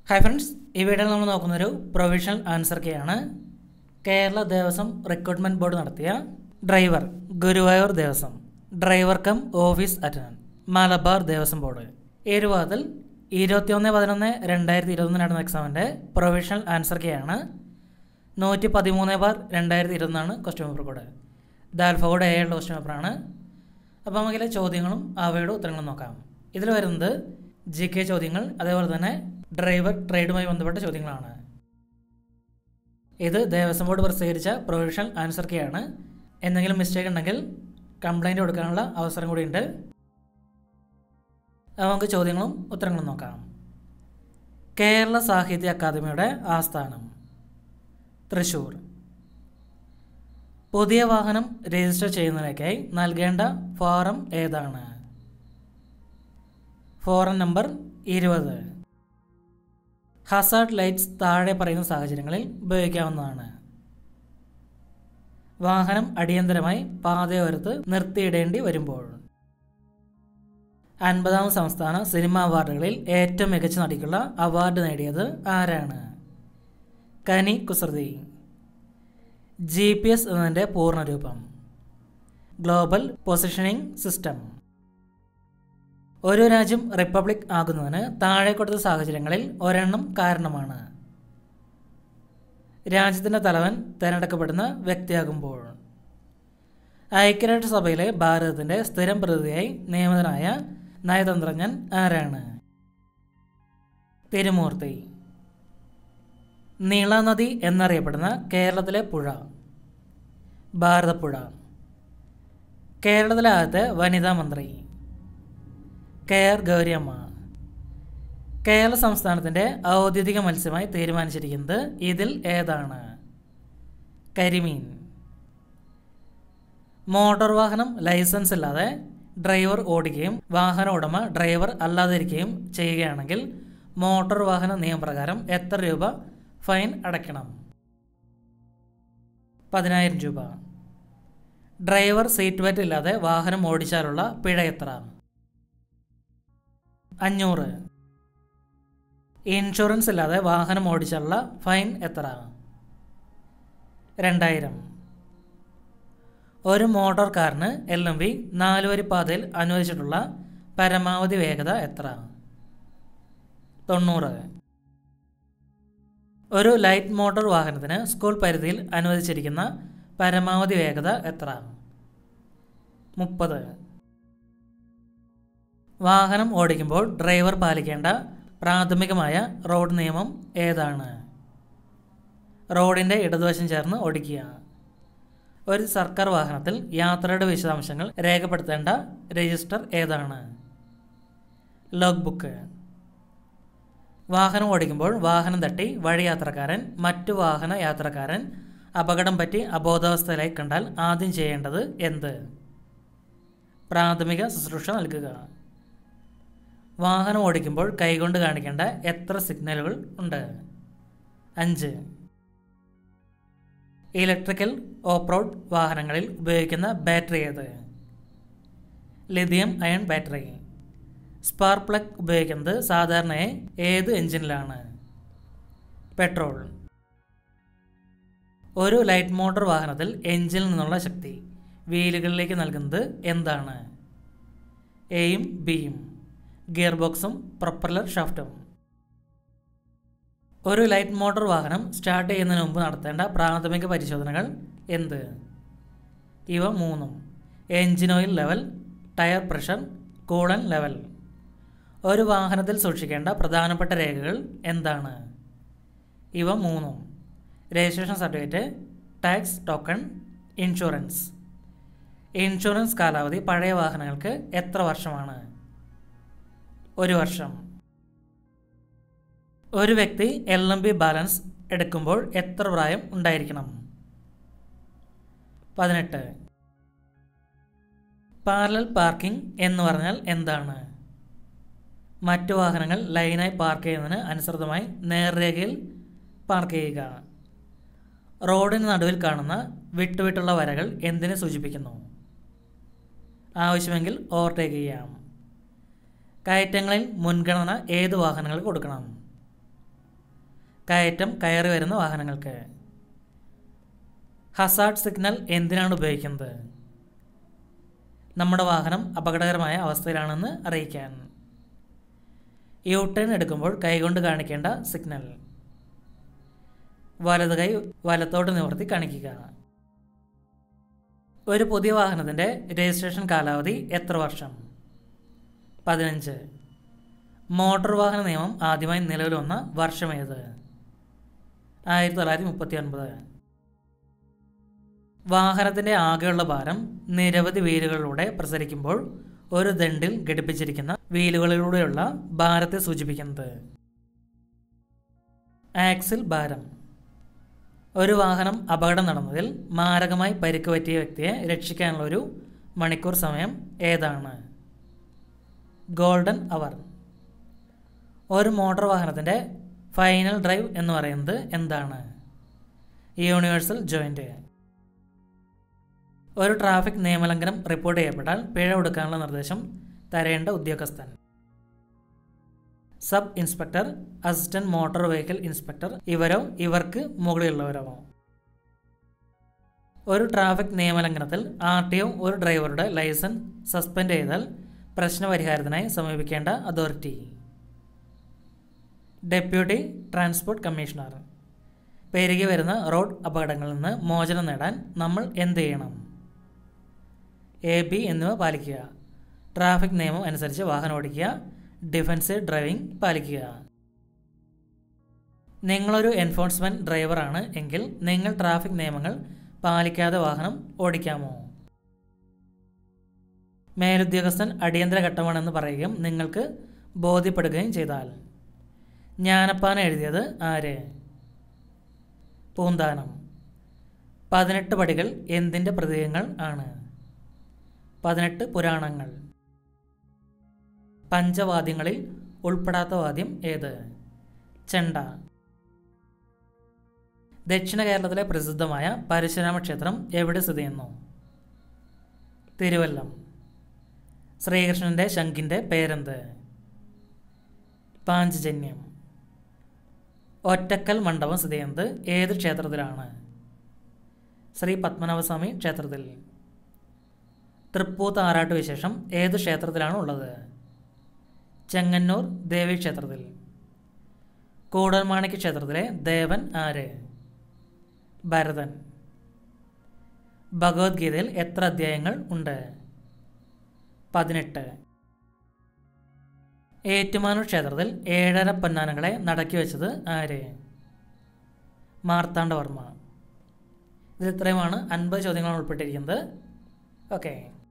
hi friends ഈ വീഡിയോയിൽ നമ്മൾ നോക്കുന്നൊരു പ്രൊവിഷണൽ ആൻസർ കെയാണ് കേരള ദേവസ്വം റിക്രൂട്ട്മെന്റ് ബോർഡ് നടത്തിയ driver Guruvayur Devaswom driver cum office attendant Malabar Devaswom board ഈ ഒരു ഭാഗത്തിൽ ഇരുപത്തിയൊന്ന് പതിനൊന്ന് രണ്ടായിരത്തി ഇരുപത്തൊന്ന് നടന്ന എക്സാമിൻ്റെ പ്രൊവിഷണൽ ആൻസർ കെയാണ് നൂറ്റി പതിമൂന്ന് ബാർ രണ്ടായിരത്തി ഇരുപത്തൊന്നാണ് ക്വസ്റ്റ്യൻ പേപ്പർ കോഡ് ദാൽഫോഡ് എ ഉള്ള ക്വസ്റ്റ്യൻ പേപ്പറാണ് അപ്പോൾ നമുക്കിലെ ചോദ്യങ്ങളും അവയുടെ ഉത്തരങ്ങളും നോക്കാം ഇതിൽ വരുന്നത് ജി കെ ചോദ്യങ്ങൾ അതേപോലെ തന്നെ ഡ്രൈവർ ട്രേഡുമായി ബന്ധപ്പെട്ട ചോദ്യങ്ങളാണ് ഇത് ദേവസ്വം ബോർഡ് പ്രസിദ്ധീകരിച്ച പ്രൊവിഷണൽ ആൻസർ കീ ആണ് എന്തെങ്കിലും മിസ്റ്റേക്ക് ഉണ്ടെങ്കിൽ കംപ്ലൈൻറ്റ് കൊടുക്കാനുള്ള അവസരം കൂടിയുണ്ട് അപ്പോൾ നമുക്ക് ചോദ്യങ്ങളും ഉത്തരങ്ങളും നോക്കാം കേരള സാഹിത്യ അക്കാദമിയുടെ ആസ്ഥാനം തൃശ്ശൂർ പുതിയ വാഹനം രജിസ്റ്റർ ചെയ്യുന്നതിനേക്കായി നൽകേണ്ട ഫോറം ഏതാണ് ഫോറം നമ്പർ ഇരുപത് ഹസാർഡ് ലൈറ്റ്സ് താഴെ പറയുന്ന സാഹചര്യങ്ങളിൽ ഉപയോഗിക്കാവുന്നതാണ് വാഹനം അടിയന്തരമായി പാതയോരത്ത് നിർത്തിയിടേണ്ടി വരുമ്പോൾ അൻപതാം സംസ്ഥാന സിനിമ അവാർഡുകളിൽ ഏറ്റവും മികച്ച നടിക്കുള്ള അവാർഡ് നേടിയത് ആരാണ് കനി കുസൃതി ജി പി എസ് എന്നതിൻ്റെ പൂർണ്ണരൂപം ഗ്ലോബൽ പൊസിഷനിംഗ് സിസ്റ്റം ഒരു രാജ്യം റിപ്പബ്ലിക് ആകുന്നതിന് താഴെ കൊടുത്ത സാഹചര്യങ്ങളിൽ ഒരെണ്ണം കാരണമാണ് രാജ്യത്തിൻ്റെ തലവൻ തിരഞ്ഞെടുക്കപ്പെടുന്ന വ്യക്തിയാകുമ്പോൾ ഐക്യരാഷ്ട്രസഭയിലെ ഭാരതത്തിൻ്റെ സ്ഥിരം പ്രതിനിധിയായി നിയമിതനായ നയതന്ത്രജ്ഞൻ ആരാണ് തിരുമൂർത്തി നീളനദി എന്നറിയപ്പെടുന്ന കേരളത്തിലെ പുഴ ഭാരതപ്പുഴ കേരളത്തിലെ ആദ്യത്തെ വനിതാ മന്ത്രി കെ ആർ ഗൗരിയമ്മ കേരള സംസ്ഥാനത്തിൻ്റെ ഔദ്യോഗിക മത്സ്യമായി തീരുമാനിച്ചിരിക്കുന്നത് ഇതിൽ ഏതാണ് കരിമീൻ മോട്ടോർ വാഹനം ലൈസൻസ് ഇല്ലാതെ ഡ്രൈവർ ഓടിക്കുകയും വാഹന ഉടമ ഡ്രൈവർ അല്ലാതിരിക്കുകയും ചെയ്യുകയാണെങ്കിൽ മോട്ടോർ വാഹന നിയമപ്രകാരം എത്ര രൂപ ഫൈൻ അടയ്ക്കണം പതിനായിരം രൂപ ഡ്രൈവർ സീറ്റ് ബെൽറ്റ് ഇല്ലാതെ വാഹനം ഓടിച്ചാലുള്ള പിഴ എത്ര അഞ്ഞൂറ് ഇൻഷുറൻസ് ഇല്ലാതെ വാഹനം ഓടിച്ചാലുള്ള ഫൈൻ എത്ര രണ്ടായിരം ഒരു മോട്ടോർ കാറിന് എൽ എം വി നാലുവരി പാതയിൽ അനുവദിച്ചിട്ടുള്ള പരമാവധി വേഗത എത്ര തൊണ്ണൂറ് ഒരു ലൈറ്റ് മോട്ടോർ വാഹനത്തിന് സ്കൂൾ പരിധിയിൽ അനുവദിച്ചിരിക്കുന്ന പരമാവധി വേഗത എത്ര മുപ്പത് വാഹനം ഓടിക്കുമ്പോൾ ഡ്രൈവർ പാലിക്കേണ്ട പ്രാഥമികമായ റോഡ് നിയമം ഏതാണ് റോഡിൻ്റെ ഇടതുവശം ചേർന്ന് ഓടിക്കുക ഒരു സർക്കാർ വാഹനത്തിൽ യാത്രയുടെ വിശദാംശങ്ങൾ രേഖപ്പെടുത്തേണ്ട രജിസ്റ്റർ ഏതാണ് ലോഗ് ബുക്ക് വാഹനം ഓടിക്കുമ്പോൾ വാഹനം തട്ടി വഴിയാത്രക്കാരൻ മറ്റു വാഹന യാത്രക്കാരൻ അപകടം പറ്റി അബോധാവസ്ഥയിലായി കണ്ടാൽ ആദ്യം ചെയ്യേണ്ടത് എന്ത് പ്രാഥമിക ശുശ്രൂഷ നൽകുക വാഹനം ഓടിക്കുമ്പോൾ കൈകൊണ്ട് കാണിക്കേണ്ട എത്ര സിഗ്നലുകൾ ഉണ്ട് അഞ്ച് ഇലക്ട്രിക്കൽ ഓഫ് വാഹനങ്ങളിൽ ഉപയോഗിക്കുന്ന ബാറ്ററി ഏത് lithium ion battery spark plug ഉപയോഗിക്കുന്നത് സാധാരണയായി ഏത് എഞ്ചിനിലാണ് പെട്രോൾ ഒരു ലൈറ്റ് മോട്ടോർ വാഹനത്തിൽ എഞ്ചിനിൽ നിന്നുള്ള ശക്തി വീലുകളിലേക്ക് നൽകുന്നത് എന്താണ് എയും ബിയും ഗിയർ ബോക്സും പ്രൊപ്പല്ലർ ഷാഫ്റ്റും ഒരു ലൈറ്റ് മോട്ടോർ വാഹനം സ്റ്റാർട്ട് ചെയ്യുന്നതിന് മുമ്പ് നടത്തേണ്ട പ്രാഥമിക പരിശോധനകൾ എന്ത് ഇവ മൂന്നും engine oil level tyre pressure coolant level ഒരു വാഹനത്തിൽ സൂക്ഷിക്കേണ്ട പ്രധാനപ്പെട്ട രേഖകൾ എന്താണ് ഇവ മൂന്നും registration certificate tax token insurance insurance കാലാവധി പഴയ വാഹനങ്ങൾക്ക് എത്ര വർഷമാണ് ഒരു വർഷം ഒരു വ്യക്തി എൽ എം ബി ബാലൻസ് എടുക്കുമ്പോൾ എത്ര പ്രായം ഉണ്ടായിരിക്കണം പതിനെട്ട് പാരലൽ പാർക്കിംഗ് എന്ന് പറഞ്ഞാൽ എന്താണ് മറ്റു വാഹനങ്ങൾ ലൈനായി പാർക്ക് ചെയ്യുന്നതിന് അനുസൃതമായി നേർരേഖയിൽ പാർക്ക് ചെയ്യുക റോഡിന് നടുവിൽ കാണുന്ന വിട്ടുവിട്ടുള്ള വരകൾ എന്തിനെ സൂചിപ്പിക്കുന്നു ആവശ്യമെങ്കിൽ ഓവർടേക്ക് ചെയ്യാം കയറ്റങ്ങളിൽ മുൻഗണന ഏത് വാഹനങ്ങൾക്ക് കൊടുക്കണം കയറ്റം കയറി വരുന്ന വാഹനങ്ങൾക്ക് ഹസാർഡ് സിഗ്നൽ എന്തിനാണ് ഉപയോഗിക്കുന്നത് നമ്മുടെ വാഹനം അപകടകരമായ അവസ്ഥയിലാണെന്ന് അറിയിക്കാൻ യു ടേൺ എടുക്കുമ്പോൾ കൈകൊണ്ട് കാണിക്കേണ്ട സിഗ്നൽ വലത് കൈ വലത്തോട്ട് നിവർത്തി കാണിക്കുക ഒരു പുതിയ വാഹനത്തിൻ്റെ രജിസ്ട്രേഷൻ കാലാവധി എത്ര വർഷം പതിനഞ്ച് മോട്ടോർ വാഹന നിയമം ആദ്യമായി നിലവിൽ വന്ന വർഷമേത് ആയിരത്തി തൊള്ളായിരത്തി മുപ്പത്തി ഒൻപത് വാഹനത്തിൻ്റെ ആകെയുള്ള ഭാരം നിരവധി വീലുകളിലൂടെ പ്രസരിക്കുമ്പോൾ ഒരു ദണ്ടിൽ ഘടിപ്പിച്ചിരിക്കുന്ന വീലുകളിലൂടെയുള്ള ഭാരത്തെ സൂചിപ്പിക്കുന്നത് ആക്സിൽ ഭാരം ഒരു വാഹനം അപകടം നടന്നതിൽ മാരകമായി പരിക്ക് പറ്റിയ വ്യക്തിയെ രക്ഷിക്കാനുള്ള ഒരു മണിക്കൂർ സമയം ഏതാണ് ഗോൾഡൻ അവർ ഒരു മോട്ടോർ വാഹനത്തിൻ്റെ ഫൈനൽ ഡ്രൈവ് എന്ന് പറയുന്നത് എന്താണ് യൂണിവേഴ്സൽ ജോയിൻ്റ് ഒരു ട്രാഫിക് നിയമലംഘനം റിപ്പോർട്ട് ചെയ്യപ്പെട്ടാൽ പിഴ കൊടുക്കാനുള്ള നിർദ്ദേശം തരേണ്ട ഉദ്യോഗസ്ഥൻ sub inspector assistant motor vehicle inspector ഇവരോ ഇവർക്ക് മുകളിലുള്ളവരോ ഒരു ട്രാഫിക് നിയമലംഘനത്തിൽ ആർ ടി ഒ ഒരു ഡ്രൈവറുടെ ലൈസൻസ് സസ്പെൻഡ് ചെയ്താൽ പ്രശ്നപരിഹാരത്തിനായി സമീപിക്കേണ്ട അതോറിറ്റി ഡെപ്യൂട്ടി ട്രാൻസ്പോർട്ട് കമ്മീഷണർ പെരുകി വരുന്ന റോഡ് അപകടങ്ങളിൽ നിന്ന് മോചനം നേടാൻ നമ്മൾ എന്ത് ചെയ്യണം എ ബി എന്നിവ പാലിക്കുക ട്രാഫിക് നിയമം അനുസരിച്ച് വാഹനം ഓടിക്കുക ഡിഫൻസീവ് ഡ്രൈവിംഗ് പാലിക്കുക നിങ്ങളൊരു എൻഫോഴ്സ്മെൻറ്റ് ഡ്രൈവറാണ് എങ്കിൽ നിങ്ങൾ ട്രാഫിക് നിയമങ്ങൾ പാലിക്കാതെ വാഹനം ഓടിക്കാമോ മേലുദ്യോഗസ്ഥൻ അടിയന്തര ഘട്ടമാണെന്ന് പറയുകയും നിങ്ങൾക്ക് ബോധ്യപ്പെടുകയും ചെയ്താൽ ജ്ഞാനപ്പാന എഴുതിയത് ആര് പൂന്താനം പതിനെട്ട് പടികൾ എന്തിൻ്റെ പ്രതീകങ്ങൾ ആണ് പതിനെട്ട് പുരാണങ്ങൾ പഞ്ചവാദ്യങ്ങളിൽ ഉൾപ്പെടാത്ത വാദ്യം ഏത് ചെണ്ട ദക്ഷിണ കേരളത്തിലെ പ്രസിദ്ധമായ പരശുരാമ ക്ഷേത്രം എവിടെ സ്ഥിതി ചെയ്യുന്നു തിരുവല്ലം ശ്രീകൃഷ്ണന്റെ ശംഖിന്റെ പേരെന്ത് പാഞ്ചജന്യം ഒറ്റക്കൽ മണ്ഡപം സ്ഥിതി ചെയ്യുന്നത് ഏത് ക്ഷേത്രത്തിലാണ് ശ്രീ പത്മനാഭസ്വാമി ക്ഷേത്രത്തിൽ തൃപ്പൂത്ത് ആറാട്ട് വിശേഷം ഏത് ക്ഷേത്രത്തിലാണ് ഉള്ളത് ചെങ്ങന്നൂർ ദേവി ക്ഷേത്രത്തിൽ കൂടൽമാണിക്യ ക്ഷേത്രത്തിലെ ദേവൻ ആര് ഭരതൻ ഭഗവത്ഗീതയിൽ എത്ര അധ്യായങ്ങൾ ഉണ്ട് പതിനെട്ട് ഏറ്റുമാനൂർ ക്ഷേത്രത്തിൽ ഏഴര പൊന്നാനകളെ നടക്കി വെച്ചത് ആര് മാർത്താണ്ഡവർമ്മ ഇത് ഇത്രയുമാണ് അൻപത് ചോദ്യങ്ങളാണ് ഉൾപ്പെട്ടിരിക്കുന്നത് ഓക്കെ